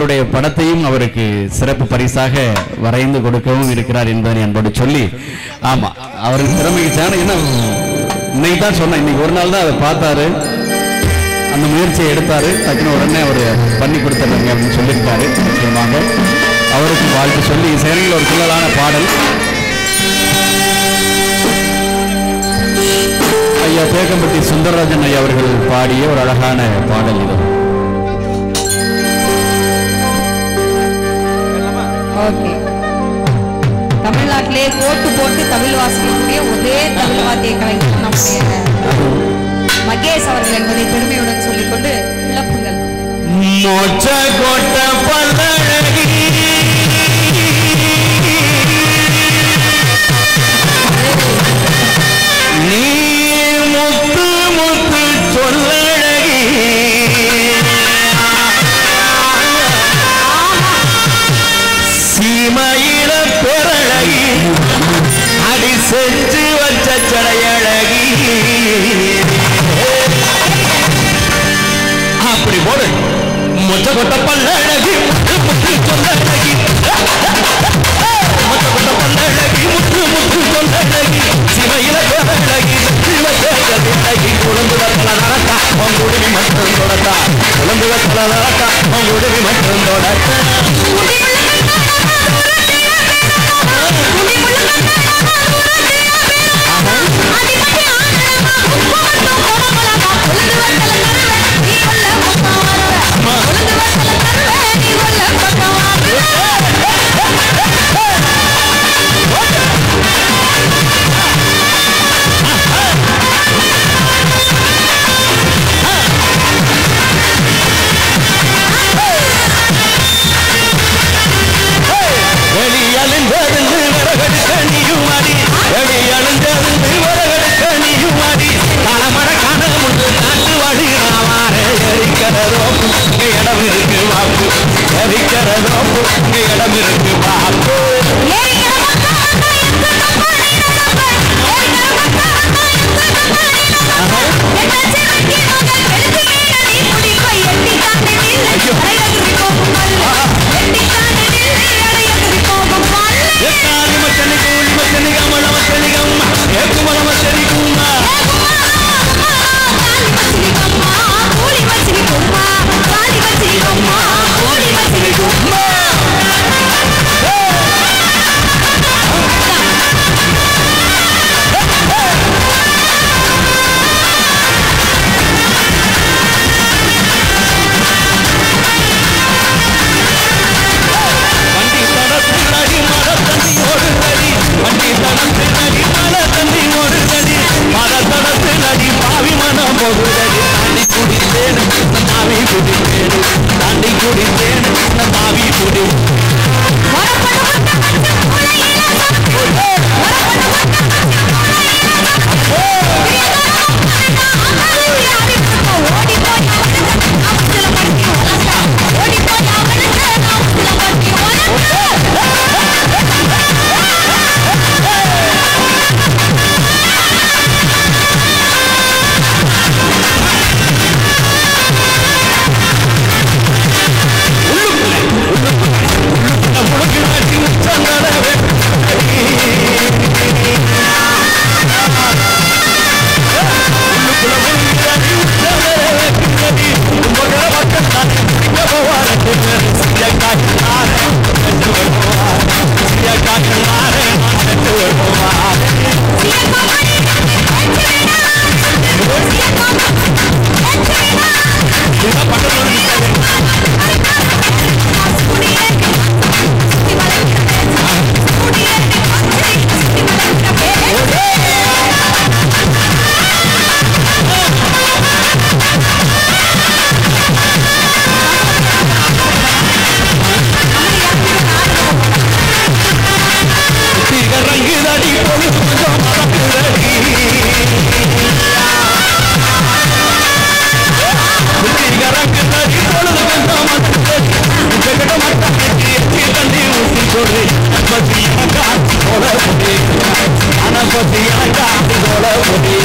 உங்களுடைய படத்தையும் அவருக்கு சிறப்பு பரிசாக வரைந்து கொடுக்கவும் இருக்கிறார் என்பதை அன்போடு சொல்லி ஆமா அவருக்கு திறமைக்கு சேன என்ன இன்னைக்கு தான் சொன்னேன் இன்னைக்கு ஒரு நாள் தான் அதை பார்த்தாரு அந்த முயற்சியை எடுத்தாரு டக்குனு உடனே அவர் பண்ணி கொடுத்துருங்க அப்படின்னு சொல்லியிருக்காரு நிச்சயமாக அவருக்கு வாழ்த்து சொல்லி செயலில் ஒரு குள்ளலான பாடல் ஐயா தேக்கம்பட்டி சுந்தரராஜன் ஐயா அவர்கள் பாடிய ஒரு அழகான பாடல் இது ஓகே தமிழ்நாட்டிலே போட்டு போட்டு தமிழ் வாசிக்கக்கூடிய ஒரே தமிழ் வாத்திய கலைஞர் நம்முடைய மகேஷ் அவர்கள் என்பதை பெருமையுடன் சொல்லிக்கொண்டு விளப்புங்கள் மோட்ச கோட்ட பல்லழகி நீ முத்து முத்து சொல்லழகி சீமையில பெறழகி அடி செஞ்சு வச்ச சடையழகி அப்படி போடு மொச்ச கொட்ட பல்லழகி முத்து முத்து சொல்லழகி மொச்ச கொட்ட பல்லழகி முத்து முத்து சொல்லழகி சிவையில பேரழகி அழகி குழம்பு வத்தல நடத்தா உங்குடுமி மட்டும் தொடத்தா குழம்பு வத்தல நடத்தா உங்குடுமி மட்டும் தொடத்தா வெளியழிந்ததிருந்து வரகெடுக்க நீயும் அடி வெளியழிந்ததிருந்து வரகெடுக்க நீயும் அடி களமட கணமுண்டு நாட்டு வழி நாவாரே எரிக்கிறதோ இங்க இடம் இருக்கு வாப்பு எரிக்கிறதோ இங்க இடம் இருக்கு வாப்பு எட்டாதி மச்சனி கூலி மச்சனி கமல மச்சனி கம்மா ஏக்குமல மச்சனி கும்மா வண்டி தடத்தினடி மர தண்ணி ஓடுதடி வண்டி தடத்தினடி மர தண்ணி ஓடுதடி மர தடத்தினடி பாவி மனம் போகுதடி தாண்டி குடித்தேன் இந்த மாவி குடித்தேன் தாண்டி குடித்தேன் இந்த மாவி குடி உனக்கு நாட்டி உச்சந்தடவே ரங்குதடி பொழுது மறக்குதடி ரங்குதடி பொழுது மறக்குதடி ஜெகட மட்டக்கு எச்சி தண்ணி ஊசி கொடு பத்தி எனக்கு போல பொடி அனபத்தி எனக்கு போல பொடி